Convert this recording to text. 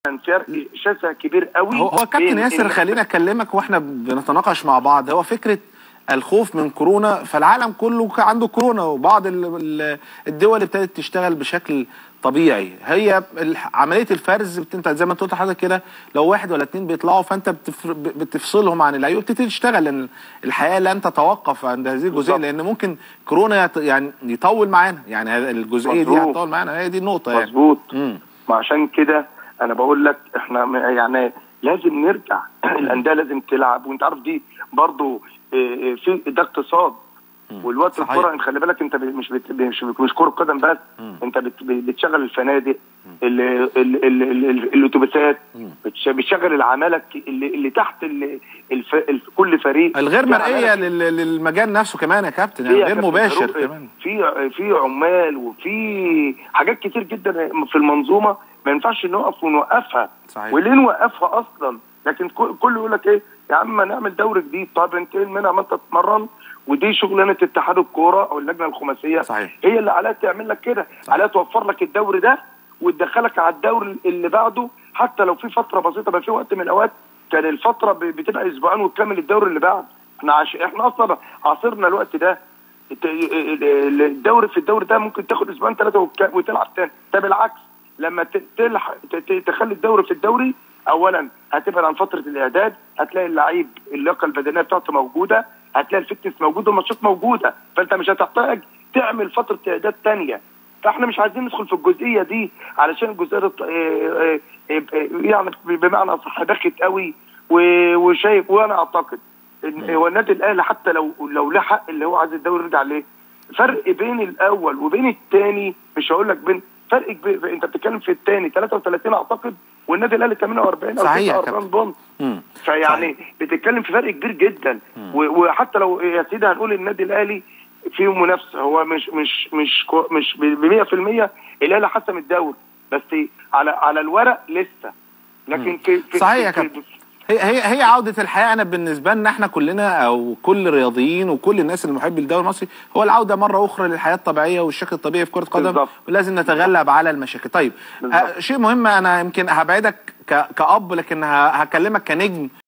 كان فرق شاسع كبير قوي هو هو كابتن بين ياسر إن- خلينا اكلمك واحنا بنتناقش مع بعض هو فكره الخوف من كورونا فالعالم كله كان عنده كورونا وبعض ال- ال- الدول ابتدت تشتغل بشكل طبيعي هي الح- عمليه الفرز بت- انت زي ما انت قلت لحضرتك كده لو واحد ولا اتنين بيطلعوا فانت بتف- بتفصلهم عن العيوب تبتدي تشتغل لان الحياه لن تتوقف عند هذه الجزئيه بالظبط. لان ممكن كورونا يط- يعني يطول معانا يعني هذا- الجزئيه دي مظبوط. هتطول معانا هي دي النقطه يعني مظبوط مم. ما عشان كده انا بقول لك احنا م- يعني لازم نرجع الانديه لازم تلعب وانت عارف دي برضو إيه، إيه، في ده اقتصاد والوقت صحيح. الكوره خلي بالك انت ب- مش بت... مش مش كره قدم بس انت بت... بتشغل الفنادق ال- ال- ال- ال- ال- الاتوبيسات بتش- بتشغل العماله اللي, اللي تحت ال... الف... الف... كل فريق الغير في مرئيه عمالة لل- للمجال نفسه كمان يا كابتن يعني في يا غير كابتن مباشر فاروق، كمان في في عمال وفي حاجات كتير جدا في المنظومه ما ينفعش نقف ونوقفها صحيح. وليه نوقفها اصلا لكن كل كل يقول لك ايه يا عم ما نعمل دوري جديد طب انت ايه المانع ما انت تتمرن ودي شغلانه اتحاد الكوره او اللجنه الخماسيه صحيح. هي اللي عليها تعمل لك كده عليها توفر لك الدوري ده وتدخلك على الدوري اللي بعده حتى لو في فتره بسيطه بقى في وقت من الاوقات كان الفتره ب- بتبقى اسبوعين وتكمل الدوري اللي بعده احنا عش... احنا اصلا عاصرنا الوقت ده الت- ال- ال- الدوري في الدوري ده ممكن تاخد اسبوعين ثلاثه وتك- وتلعب تاني ده بالعكس لما ت- تلحق ت- ت- تخلي الدوري في الدوري اولا هتبعد عن فتره الاعداد هتلاقي اللعيب اللياقه البدنيه بتاعته موجوده هتلاقي الفتنس موجود والماتشات موجوده فانت مش هتحتاج تعمل فتره اعداد تانية فاحنا مش عايزين ندخل في الجزئيه دي علشان الجزئيه دي آه، آه، آه، يعني بمعنى صح باخت قوي و- وشايف وانا اعتقد ان هو النادي الاهلي حتى لو لو له حق اللي هو عايز الدوري يرجع ليه فرق بين الاول وبين الثاني مش هقول لك بين فرق كبير انت بتتكلم في الثاني 33 اعتقد والنادي الاهلي 48 او صحيح يا 49 كابتن. بونت مم. فيعني بتتكلم في فرق كبير جدا و- وحتى لو يا سيدي هنقول النادي الاهلي فيه منافسه هو مش مش مش كو- مش ب 100% الاهلي حسم الدوري بس على على الورق لسه لكن في, في صحيح يا في- كابتن. هي هي هي عوده الحياه انا بالنسبه لنا احنا كلنا او كل الرياضيين وكل الناس اللي محبي الدوري المصري هو العوده مره اخرى للحياه الطبيعيه والشكل الطبيعي في كره قدم بالظبط. ولازم نتغلب على المشاكل طيب بالظبط. آه شيء مهم انا يمكن هبعدك ك- كاب لكن ه- هكلمك كنجم